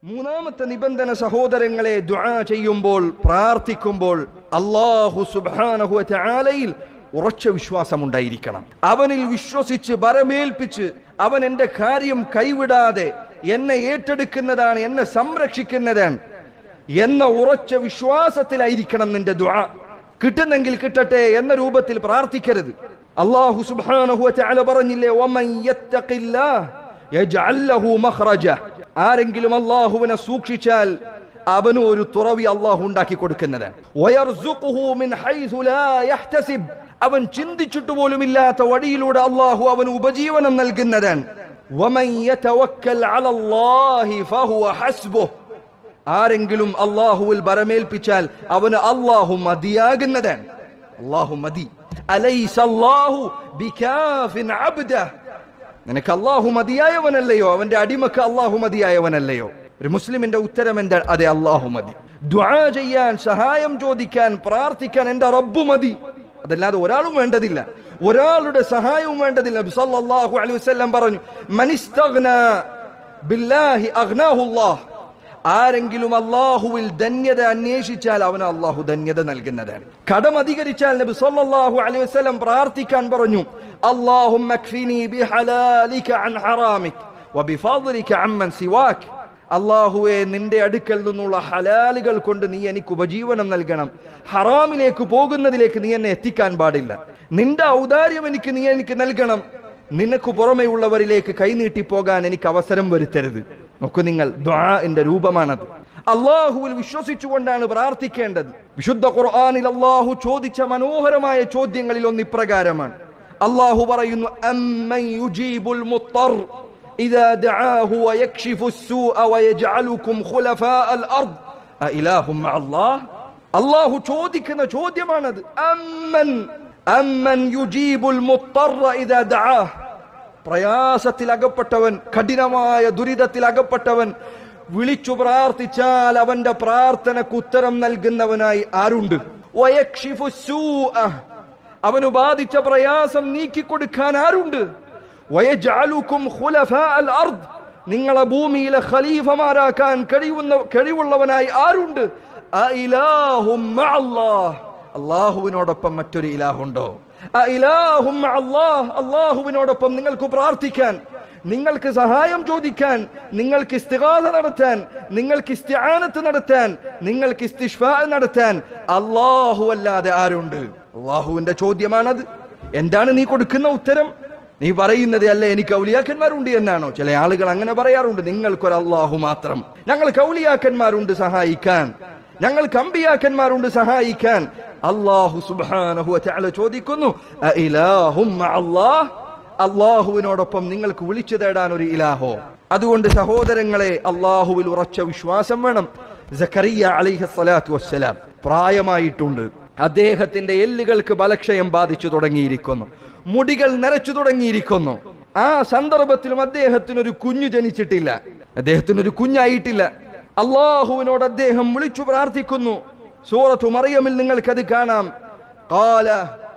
മൂന്നാമത്തെ നിബന്ധന സഹോദരങ്ങളെ ദുആ ചെയ്യുമ്പോൾ പ്രാർത്ഥിക്കുമ്പോൾ അള്ളാഹു സുബ്ഹാനഹു വതആലയിൽ ഉറച്ച വിശ്വാസമുണ്ടായിരിക്കണം അവനിൽ വിശ്വസിച്ച് ബരമേൽപ്പിച്ച് അവൻ എന്റെ കാര്യം കൈവിടാതെ എന്നെ ഏറ്റെടുക്കുന്നതാണ് എന്നെ സംരക്ഷിക്കുന്നതാണ് എന്ന ഉറച്ച വിശ്വാസത്തിലായിരിക്കണം നിന്റെ ദുആ കിട്ടുന്നെങ്കിൽ കിട്ടട്ടെ എന്ന രൂപത്തിൽ പ്രാർത്ഥിക്കരുത് അള്ളാഹു സുബ്ഹാനഹു വതആല പറഞ്ഞില്ലേ വമൻ യത്തഖില്ലാഹ് യജ്അൽ ലഹു മഖ്റജ ആരെങ്കിലും അള്ളാഹുവിനെ സൂക്ഷിച്ചാൽ അവന് ഒരു തുറവി അള്ളാഹു ഉണ്ടാക്കി കൊടുക്കുന്നത് വയർസുഖുഹു മിൻ ഹൈസു ലാ യഹ്തസിബ് അവൻ ചിന്തിച്ചിട്ട് പോലുമില്ലാത്ത വഴിയിലൂടെ അള്ളാഹു അവന് ഉപജീവനം നൽകുന്നതാണ് വമൻ യതവക്കൽ അലല്ലാഹി ഫഹുവ ഹസ്ബുഹ് ആരെങ്കിലും അള്ളാഹുവിൽ ബരമേൽപ്പിച്ചാൽ അവന് അള്ളാഹു മതിയാകുന്നതാണ് അള്ളാഹു മതി അലൈസ അല്ലാഹു ബികാഫിൻ അബ്ദഹ് നിനക്ക് അള്ളാഹു മതിയായവനല്ലയോ അവന്റെ അടിമക്ക് അള്ളാഹു മതിയായവനല്ലയോ ഒരു മുസ്ലിമിന്റെ ഉത്തരം എന്താ അതെ അള്ളാഹു മതി ദ്വാ ചെയ്യാൻ സഹായം ചോദിക്കാൻ പ്രാർത്ഥിക്കാൻ എന്റെ റബ്ബു മതി അതല്ലാതെ ഒരാളും വേണ്ടതില്ല ഒരാളുടെ സഹായവും വേണ്ടതില്ല നബി സല്ലല്ലാഹു അലൈഹി വസല്ലം പറഞ്ഞു മനിസ്തഗ്ന ബില്ലാഹി അഗ്നാഹുല്ലാഹ് ആരെങ്കിലും അള്ളാഹുവിൽ ധന്യത അന്വേഷിച്ചാൽ അവന് അള്ളാഹു ധന്യത നൽകുന്നതാണ് കടം അധികരിച്ചാൽ നബി സല്ലല്ലാഹു അലൈഹി വസല്ലം പ്രാർത്ഥിക്കാൻ പറഞ്ഞു اللهم اكفني بحلالك عن حرامك وبفضلك عمن سواك അള്ളാഹുവെ നിന്റെ അടുക്കൽ നിന്നുള്ള ഹലാലുകൾ കൊണ്ട് നീ എനിക്ക് ഉപജീവനം നൽകണം ഹറാമിലേക്ക് പോകുന്നതിലേക്ക് നീ എന്നെ എത്തിക്കാൻ പാടില്ല നിന്റെ ഔദാര്യം എനിക്ക് നീ എനിക്ക് നൽകണം നിനക്ക് പുറമെ ഉള്ളവരിലേക്ക് കൈനീട്ടി പോകാൻ എനിക്ക് അവസരം വരുത്തരുത് നോക്കൂ നിങ്ങൾ ദ്വാന്റെ രൂപമാണത് അള്ളാഹുവിൽ വിശ്വസിച്ചുകൊണ്ടാണ് പ്രാർത്ഥിക്കേണ്ടത് വിശുദ്ധ ഖുർആനിൽ അള്ളാഹു ചോദിച്ച മനോഹരമായ ചോദ്യങ്ങളിൽ ഒന്ന് ഇപ്രകാരമാണ് അള്ളാഹു പറയുന്നു അമ്മൻ യുജീബുൽ മുത്തർ إذا دعاه ويكشف السوء ويجعلكم خلفاء الأرض أإله مع الله الله ചോദിക്കുന്ന ചോദ്യമാണത് അമ്മൻ അമ്മൻ യുജീബുൽ മുത്തറ ഇദാ ദഅാഹ് പ്രയാസത്തിൽ അകപ്പെട്ടവൻ കഠിനമായ ദുരിതത്തിൽ അകപ്പെട്ടവൻ വിളിച്ചു പ്രാർത്ഥിച്ചാൽ അവന്റെ പ്രാർത്ഥനക്ക് ഉത്തരം നൽകുന്നവനായി ആരുണ്ട് വയക്ഷിഫു സൂഅ. അവന് ബാധിച്ച പ്രയാസം നീക്കിക്കൊടുക്കാൻ ആരുണ്ട് വയജഅലുക്കും ഖുലഫാ അൽ അർദ് നിങ്ങളെ ഭൂമിയിലെ ഖലീഫമാരാക്കാൻ കഴിവുന്ന കഴിവുള്ളവനായി ആരുണ്ട് അഇലാഹും മഅല്ലാഹ്. അള്ളാഹുവിനോടൊപ്പം മറ്റൊരു ഇലാഹുണ്ടോ അഇലാഹും മഅല്ലാഹ്. അള്ളാഹുവിനോടൊപ്പം നിങ്ങൾക്ക് പ്രാർത്ഥിക്കാൻ നിങ്ങൾക്ക് സഹായം ചോദിക്കാൻ നിങ്ങൾക്ക് ഇസ്തിഗാഥ നടത്താൻ നിങ്ങൾക്ക് ഇസ്തിആനത്ത് നടത്താൻ നിങ്ങൾക്ക് ഇസ്തിഷ്ഫാ നടത്താൻ അള്ളാഹു അല്ലാതെ ആരുണ്ട് അള്ളാഹുവിന്റെ ചോദ്യമാണത് എന്താണ് നീ കൊടുക്കുന്ന ഉത്തരം നീ പറയുന്നത് അല്ല എനിക്ക് ഔലിയാക്കന്മാരുണ്ട് എന്നാണോ ചില ആളുകൾ അങ്ങനെ പറയാറുണ്ട് നിങ്ങൾക്കൊരു അള്ളാഹു മാത്രം ഞങ്ങൾ കൗലിയാക്കന്മാരുണ്ട് സഹായിക്കാൻ ഞങ്ങൾക്ക് അമ്പിയാക്കന്മാരുണ്ട് സഹായിക്കാൻ അള്ളാഹു സുബ്ഹാനഹു വതആല ചോദിക്കുന്നു അഇലാഹും മഅല്ലാഹ് അള്ളാഹുവിനോടൊപ്പം നിങ്ങൾക്ക് വിളിച്ചു തേടാൻ ഒരു ഇലാഹോ അതുകൊണ്ട് സഹോദരങ്ങളെ അള്ളാഹുവിൽ ഉറച്ച വിശ്വാസം വേണം സക്കറിയ അലൈഹി സ്വലാത്തു വസ്സലാം പ്രായമായിട്ടുണ്ട് അദ്ദേഹത്തിന്റെ എല്ലുകൾക്ക് ബലക്ഷയം ബാധിച്ചു തുടങ്ങിയിരിക്കുന്നു മുടികൾ നരച്ചു തുടങ്ങിയിരിക്കുന്നു ആ സന്ദർഭത്തിലും അദ്ദേഹത്തിന് ഒരു കുഞ്ഞു ജനിച്ചിട്ടില്ല അദ്ദേഹത്തിന് ഒരു കുഞ്ഞായിട്ടില്ല അള്ളാഹുവിനോട് അദ്ദേഹം വിളിച്ചു പ്രാർത്ഥിക്കുന്നു സൂറത്തു മറിയമിൽ നിങ്ങൾക്കത് കാണാം قال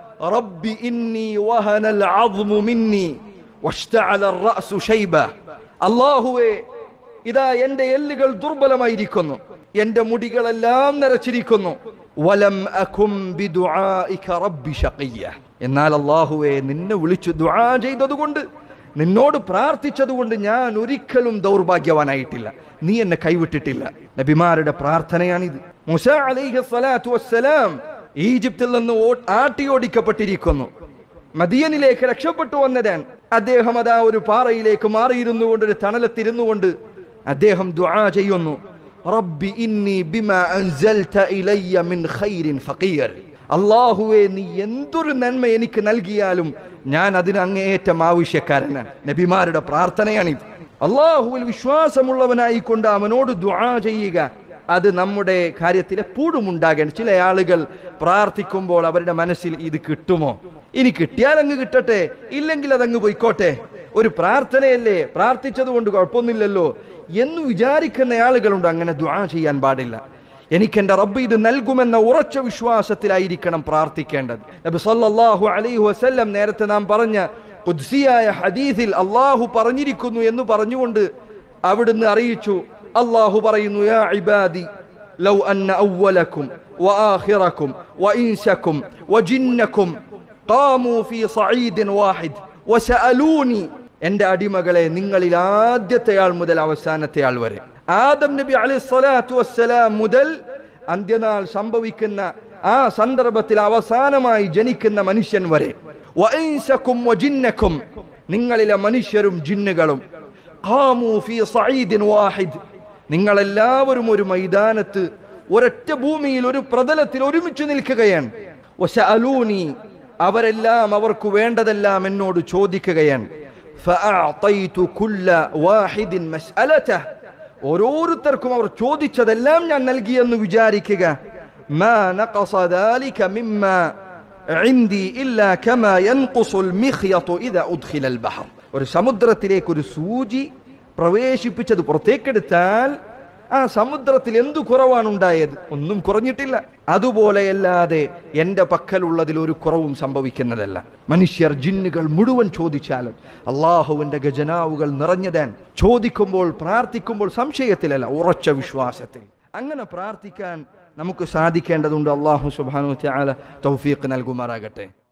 رب إني وهن العظم مني واشتعل الرأس شيبة അള്ളാഹുവേ ഇതാ എന്റെ എല്ലുകൾ ദുർബലമായിരിക്കുന്നു എന്റെ മുടികളെല്ലാം നരച്ചിരിക്കുന്നു വലം അകും ബിദുആഇക റബ്ബി ശഖിയ്യ എന്നാൽ അള്ളാഹുവേ നിന്നെ വിളിച്ചു ദുആ ചെയ്തതുകൊണ്ട് നിന്നോട് പ്രാർത്ഥിച്ചതുകൊണ്ട് ഞാൻ ഒരിക്കലും ദൗർഭാഗ്യവാനായിട്ടില്ല നീ എന്നെ കൈവിട്ടിട്ടില്ല നബിമാരുടെ പ്രാർത്ഥനയാണിത് മുസ അലൈഹി സ്വലാത്തു വസ്സലാം ഈജിപ്തിൽ നിന്ന് ഓ- ആട്ടിയോടിക്കപ്പെട്ടിരിക്കുന്നു മദിയനിലേക്ക് രക്ഷപ്പെട്ടു വന്നതാണ് അദ്ദേഹം അതാ ഒരു പാറയിലേക്ക് മാറിയിരുന്നു കൊണ്ട് ഒരു തണലത്തിരുന്നു കൊണ്ട് അദ്ദേഹം ദുആ ചെയ്യുന്നു റബ്ബി ഇന്നി ബിമാ അൻസൽത ഇലയ്യ മിൻ ഖൈരിൻ ഫഖീർ അള്ളാഹുവെ നീ എന്തൊരു നന്മ എനിക്ക് നൽകിയാലും ഞാൻ അതിന് അങ്ങേയറ്റം ആവശ്യക്കാരനാണ് നബിമാരുടെ പ്രാർത്ഥനയാണിത് അള്ളാഹുവിൽ വിശ്വാസമുള്ളവനായിക്കൊണ്ട് അവനോട് ദുആ ചെയ്യുക അത് നമ്മുടെ കാര്യത്തിൽ എപ്പോഴും ഉണ്ടാകേണ്ട ചില ആളുകൾ പ്രാർത്ഥിക്കുമ്പോൾ അവരുടെ മനസ്സിൽ ഇത് കിട്ടുമോ ഇനി കിട്ടിയാൽ അങ്ങ് കിട്ടട്ടെ ഇല്ലെങ്കിൽ അതങ്ങ് പോയിക്കോട്ടെ ഒരു പ്രാർത്ഥനയല്ലേ പ്രാർത്ഥിച്ചത് കൊണ്ട് കുഴപ്പമൊന്നുമില്ലല്ലോ എന്ന് വിചാരിക്കുന്ന ആളുകളുണ്ട് അങ്ങനെ ദ്വാ ചെയ്യാൻ പാടില്ല എനിക്ക് എന്റെ റബ്ബ് ഇത് നൽകുമെന്ന ഉറച്ച വിശ്വാസത്തിലായിരിക്കണം പ്രാർത്ഥിക്കേണ്ടത് നബി സല്ലല്ലാഹു അലൈഹി വസല്ലം നേരത്തെ നാം പറഞ്ഞ ഖുദ്സിയായ ഹദീസിൽ അള്ളാഹു പറഞ്ഞിരിക്കുന്നു എന്ന് പറഞ്ഞുകൊണ്ട് അവിടുന്ന് അറിയിച്ചു അള്ളാഹു പറയുന്നു യാ ഇബാദി ലൗ അന്ന അവലക്കും وآخركم وإنسكم وجنكم قاموا في صعيد واحد وسألوني എന്റെ അടിമകളെ നിങ്ങളിൽ ആദ്യത്തെ ആൾ മുതൽ അവസാനത്തെ ആൾ വരെ ആദം നബി അലൈഹി സ്വലാത്തു വസ്സലാം മുതൽ അന്ത്യനാൾ സംഭവിക്കുന്ന ആ സന്ദർഭത്തിൽ അവസാനമായി ജനിക്കുന്ന മനുഷ്യൻ വരെ വഇൻസക്കും വജിന്നക്കും നിങ്ങളിലെ മനുഷ്യരും ജിന്നുകളും ഖാമു ഫീ സഈദിൻ വാഹിദ് നിങ്ങളെല്ലാവരും ഒരു മൈതാനത്ത് ഒരൊറ്റ ഭൂമിയിൽ ഒരു പ്രതലത്തിൽ ഒരുമിച്ച് നിൽക്കുകയാണ് വസഅലൂനി അവരെല്ലാം അവർക്ക് വേണ്ടതെല്ലാം എന്നോട് ചോദിക്കുകയാണ് ഫഅഅതൈതു കുല്ല വാഹിദിൻ മസ്അലതഹ ഓരോരുത്തർക്കും അവർ ചോദിച്ചതെല്ലാം ഞാൻ നൽകിയെന്ന് വിചാരിക്കുക മാ നഖസ ദാലിക മിമ്മാ عندي إلا كما ينقص المخيط إذا أدخل البحر ഒരു സമുദ്രത്തിലേക്ക് ഒരു സൂചി പ്രവേശിപ്പിച്ചത് പുറത്തേക്കെടുത്താൽ ആ സമുദ്രത്തിൽ എന്തു കുറവാണ് ഉണ്ടായത് ഒന്നും കുറഞ്ഞിട്ടില്ല അതുപോലെയല്ലാതെ എന്റെ പക്കലുള്ളതിൽ ഒരു കുറവും സംഭവിക്കുന്നതല്ല മനുഷ്യർ ജിന്നുകൾ മുഴുവൻ ചോദിച്ചാലും അള്ളാഹുവിന്റെ ഗജനാവുകൾ നിറഞ്ഞതാൻ ചോദിക്കുമ്പോൾ പ്രാർത്ഥിക്കുമ്പോൾ സംശയത്തിലല്ല ഉറച്ച വിശ്വാസത്തിൽ അങ്ങനെ പ്രാർത്ഥിക്കാൻ നമുക്ക് സാധിക്കേണ്ടതുണ്ട് അള്ളാഹു സുബാനു തൗഫീഖ് നൽകുമാറാകട്ടെ